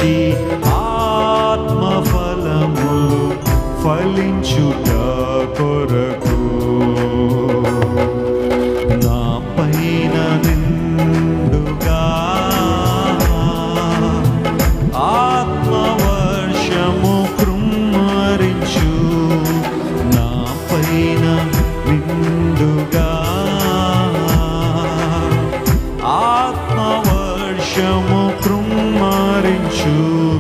నిలిచి ఆత్మఫలములు ఫలించుట కొరకు నా పైన నిండుగా ఆత్మవర్షము కృమ్మరించు నా పైన నిండుగా ఆత్మవర్షము కృమ్మరించు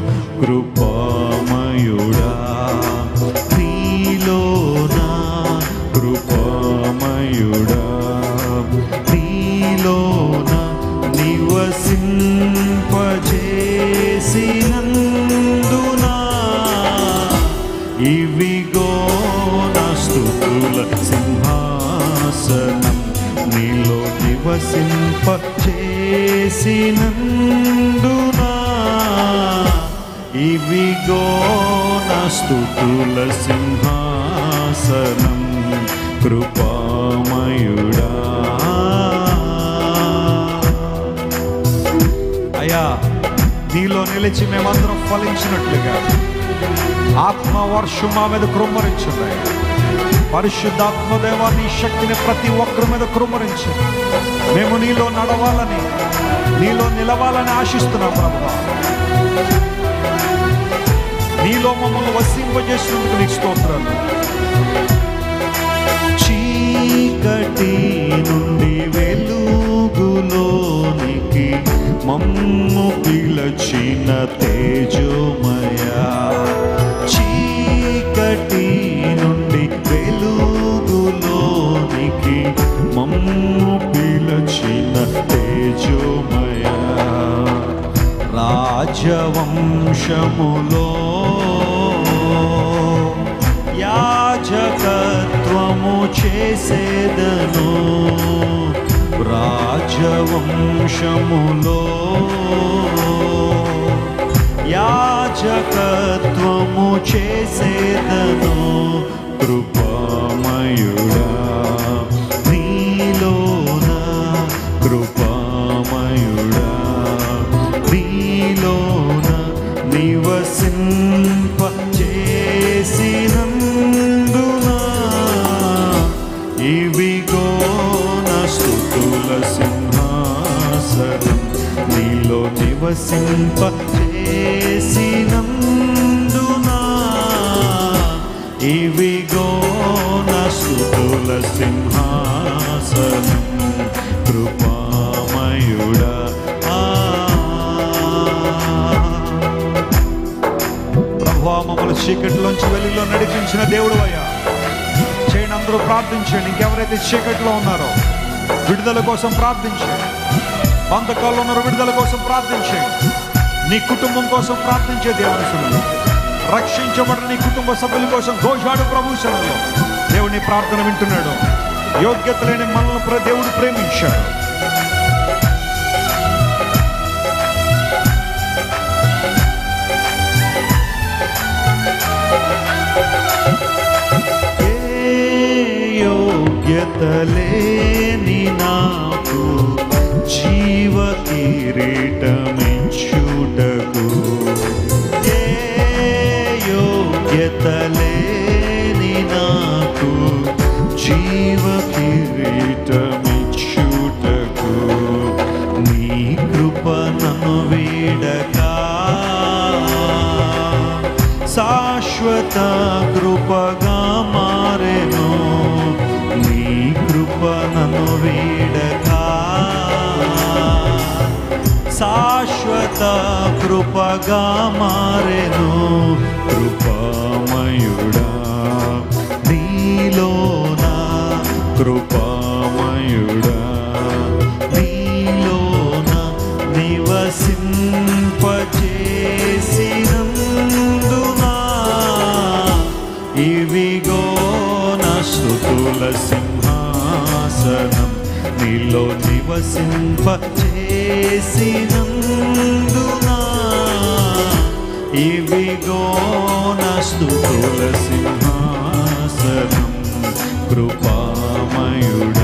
కృపామయుడా నీలోనా కృపామయుడా నీలోన నివసింపజేసినందునా ఇవిగో నా స్తుతుల సింహాసనం నీలో నివసింపజేసినందునా ఇవిగో నా స్తుతుల సింహాసనం కృపామయుడా అయ్యా నీలో నిలిచి మేమందరం ఫలించినట్లుగా ఆత్మ వర్షం మా మీద కృమ్మరించింది పరిశుద్ధాత్మదేవా నీ శక్తిని ప్రతి ఒక్కరి మీద కృమ్మరించి మేము నీలో నడవాలని నీలో నిలవాలని ఆశిస్తున్నాం ప్రభు నీలో మమ్మల్ని వసింపజేసినందుకు నీకు స్తోత్రాలు చీకటి నుండి వెలుగులోనికి మమ్ము పిలచిన తేజోమయ చీకటి నుండి వెలుగులోనికి మమ్ము పిలచిన తేజోమయ రాజవంశములో యాజకత్వము చేసేదను రాజవంశములో యాజకత్వము చేసేదను కృపామయుడా నీలోన కృపామయుడా నీలోన నివసింప చేసినందునా ఇవిగో నా స్తుతుల సింహాసనం నీలో నివసింప చేసినందునా ఇవిగో నా స్తుతుల సింహాసనం కృపామయుడా ఆ ప్రభువా మమ్మల్ని చీకటిలోంచి వెలుగులో నడిపించిన దేవుడు అయ్యా చేయండి అందరూ ప్రార్థించండి ఇంకెవరైతే చీకటిలో ఉన్నారో విడుదల కోసం ప్రార్థించండి బంధకాల్లో ఉన్నారో విడుదల కోసం ప్రార్థించండి నీ కుటుంబం కోసం ప్రార్థించే దేవుని సన్నిధిలో రక్షించబడిన నీ కుటుంబ సభ్యుల కోసం ఘోషాడు ప్రభు సన్నిధిలో దేవుని ప్రార్థన వింటున్నాడు యోగ్యత లేని మనల్ని ప్ర- దేవుడు ప్రేమించాడు ఏ యోగ్యత లేని నాకు జీవ కిరీటమించుటకు ఏ యోగ్యత లేని నాకు జీవ కిరీటమించుటకు నీ కృప నన్ను వీడగా శాశ్వత కృపగా మారెను నీ కృప నన్ను వీడగా శాశ్వత కృపగా మారెను కృపామయుడా నీలోన కృపామయుడా నీలోన నివసింపచేసినందునా ఇవిగో నా స్తుతుల సింహాసనం నీలో నివసింప చేసినందునా ఇవిగో నా స్తుతుల సింహాసనం కృపామయుడా